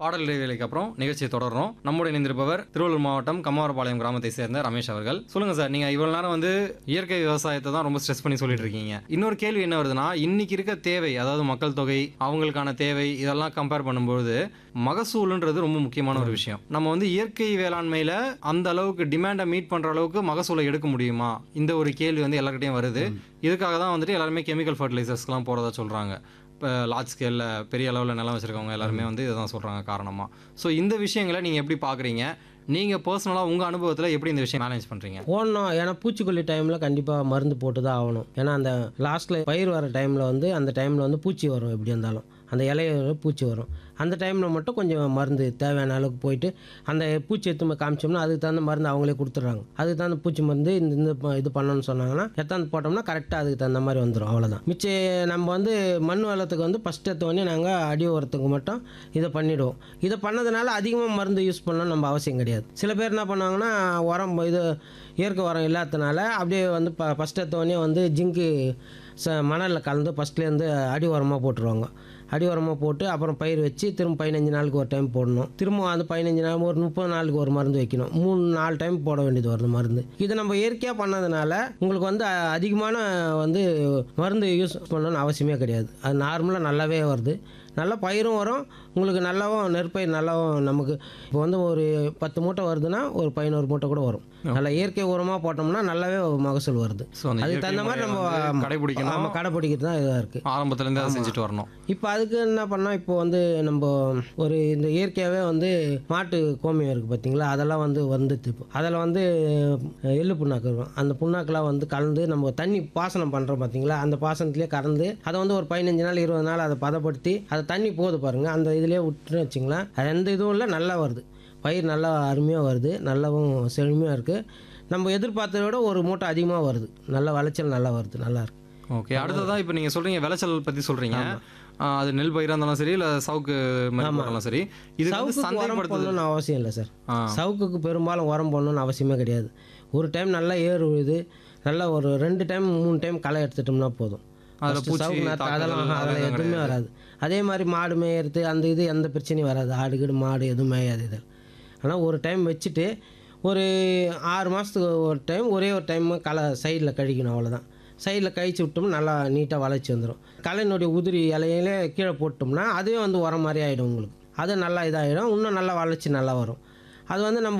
பாடல் இடைவேளைக்கு அப்புறம் நிகழ்ச்சியை தொடர்றோம் நம்முடைய இணைந்திருப்பவர் திருவள்ளூர் மாவட்டம் கம்மாரபாளையம் கிராமத்தை சேர்ந்த ரமேஷ் அவர்கள் சொல்லுங்க சார் நீங்க இவ்வளவு நேரம் வந்து இயற்கை விவசாயத்தை தான் ரொம்ப ஸ்ட்ரெஸ் பண்ணி சொல்லிட்டு இருக்கீங்க இன்னொரு கேள்வி என்ன வருதுன்னா இன்னைக்கு இருக்க தேவை அதாவது மக்கள் தொகை அவங்களுக்கான தேவை இதெல்லாம் கம்பேர் பண்ணும்போது மகசூலுன்றது ரொம்ப முக்கியமான ஒரு விஷயம் நம்ம வந்து இயற்கை வேளாண்மையில அந்த அளவுக்கு டிமாண்டை மீட் பண்ற அளவுக்கு மகசூலை எடுக்க முடியுமா இந்த ஒரு கேள்வி வந்து எல்லார்கிட்டயும் வருது இதுக்காக தான் வந்துட்டு எல்லாருமே கெமிக்கல் ஃபர்டிலைசர்ஸ்லாம் போறதா சொல்றாங்க இப்போ லார்ஜ் ஸ்கேலில் பெரிய அளவில் நிலம் வச்சுருக்கவங்க எல்லாருமே வந்து இதுதான் சொல்கிறாங்க காரணமாக ஸோ இந்த விஷயங்களை நீங்கள் எப்படி பார்க்குறீங்க நீங்கள் பர்சனலாக உங்கள் அனுபவத்தில் எப்படி இந்த விஷயம் மேனேஜ் பண்ணுறீங்க போடணும் ஏன்னா பூச்சிக்கொல்லி டைமில் கண்டிப்பாக மருந்து போட்டு தான் ஆகணும் ஏன்னா அந்த லாஸ்ட்டில் பயிர் வர டைமில் வந்து அந்த டைமில் வந்து பூச்சி வரும் எப்படி இருந்தாலும் அந்த இலையில பூச்சி வரும் அந்த டைமில் மட்டும் கொஞ்சம் மருந்து தேவையான அளவுக்கு போயிட்டு அந்த பூச்சி எடுத்து போய் காமிச்சோம்னா அதுக்கு தகுந்த மருந்து அவங்களே கொடுத்துட்றாங்க அதுக்கு தகுந்த பூச்சி மருந்து இந்த இந்த ப- இது பண்ணணும்னு சொன்னாங்கன்னா எத்தாந்து போட்டோம்னா கரெக்டாக அதுக்கு தகுந்த மாதிரி வந்துடும் அவ்வளோதான் மிச்ச நம்ம வந்து மண் வளத்துக்கு வந்து ஃபஸ்ட் எடுத்தோடனே நாங்கள் அடி உரத்துக்கு மட்டும் இதை பண்ணிவிடுவோம் இதை பண்ணதுனால அதிகமாக மருந்து யூஸ் பண்ணணும் நம்ம அவசியம் கிடையாது சில பேர் என்ன பண்ணுவாங்கன்னா உரம் இது இயற்கை உரம் இல்லாததுனால அப்படியே வந்து ப ஃபஸ்ட் எடுத்தோடனே வந்து ஜிங்கு ச மணலில் கலந்து ஃபஸ்ட்லேருந்து அடி உரமாக போட்டுருவாங்க அடி உரமாக போட்டு அப்புறம் பயிர் வச்சு திரும்ப பதினஞ்சு நாளுக்கு ஒரு டைம் போடணும் திரும்ப அந்த பதினஞ்சு நாள் ஒரு முப்பது நாளுக்கு ஒரு மருந்து வைக்கணும் மூணு நாலு டைம் போட வேண்டியது வருது மருந்து இது நம்ம இயற்கையாக பண்ணதுனால உங்களுக்கு வந்து அ- அதிகமான வந்து மருந்து யூஸ் பண்ணணும்னு அவசியமே கிடையாது அது நார்மலாக நல்லாவே வருது நல்ல பயிரும் வரும் உங்களுக்கு நல்லாவும் நெற்பயிர் நல்லாவும் நமக்கு இப்போ வந்து ஒரு பத்து மூட்டை வருதுன்னா ஒரு பதினோரு மூட்டை கூட வரும் நல்லா இயற்கை உரமாக போட்டோம்னா நல்லாவே மகசூல் வருது ஸோ அந்த அதுக்கு இயற்கை தகுந்த மாதிரி முறையை நம்ம வந்து கடைபிடிக்கணும் நம்ம கடைப்பிடிக்கிறது தான் இதாக இருக்குது ஆரம்பத்துலேருந்து அதை செஞ்சுட்டு வரணும் இப்போ அதுக்கு என்ன பண்ணால் இப்போ வந்து நம்ம ஒரு இந்த இயற்கையாகவே வந்து மாட்டு கோமியம் இருக்குது பார்த்தீங்களா அதெல்லாம் வந்து வந்துட்டு இப்போ அதில் வந்து அஹ், எள்ளு புண்ணாக்கு இருக்கும் அந்த புண்ணாக்கெலாம் வந்து கலந்து நம்ம தண்ணி பாசனம் பண்ணுறோம் பார்த்தீங்களா அந்த பாசனத்திலே கலந்து அதை வந்து ஒரு பதினஞ்சு நாள் இருபது நாள் அதை பதப்படுத்தி அதை தண்ணி போகுது பாருங்கள் அந்த இதிலே விட்டுன்னு வச்சிங்களேன் அது எந்த இதுவும் இல்லை நல்லா வருது பயிர் நல்லா அருமையாக வருது நல்லாவும் செழுமையாக இருக்குது நம்ம எதிர்பார்த்ததை விட ஒரு மூட்டை அதிகமாக வருது நல்ல விளைச்சல் நல்லா வருது நல்லா இருக்கு ஓகே அடுத்ததான் இப்போ நீங்கள் சொல்கிறீங்க விளைச்சல் பற்றி சொல்கிறீங்க அது நெல் பயிராக இருந்தாலும் சரி இல்லை சவுக்கு மாதிரி போட்டாலும் சரி இது வந்து சவுக்குக்கு உரம் சந்தைப்படுத்துது போடணும்னு அவசியம் இல்லை சார் ஆ. சவுக்குக்கு பெரும்பாலும் உரம் போடணும்னு அவசியமே கிடையாது ஒரு டைம் நல்லா ஏர் விழுது நல்லா ஒரு ரெண்டு டைம் மூணு டைம் களை எடுத்துட்டோம்னா போதும் அதுல First பூச்சி சவுக்கு நாத்து தாக்குதல் அதெல்லாம் அதெல்லாம் அதில் எதுவுமே வராது அதே மாதிரி மாடு மேயறது அந்த இது எந்த பிரச்சனையும் வராது ஆடு கீடு மாடு எதுவும் மேயாது இதில் ஆனால் ஒரு டைம் வச்சுட்டு ஒரு ஆறு மாதத்துக்கு ஒரு டைம் ஒரே ஒரு டைம் களை சைடில் கழிக்கணும் அவ்வளோதான் சைடில் கழிச்சு விட்டோம்னா நல்லா நீட்டாக வளைச்சி வந்துடும் களையினுடைய உதிரி இலையிலே கீழே போட்டோம்னா அதுவே வந்து உரம் மாதிரி ஆகிடும் உங்களுக்கு அது நல்லா இதாகிடும் இன்னும் நல்லா வளர்ச்சி நல்லா வரும் அது வந்து நம்ம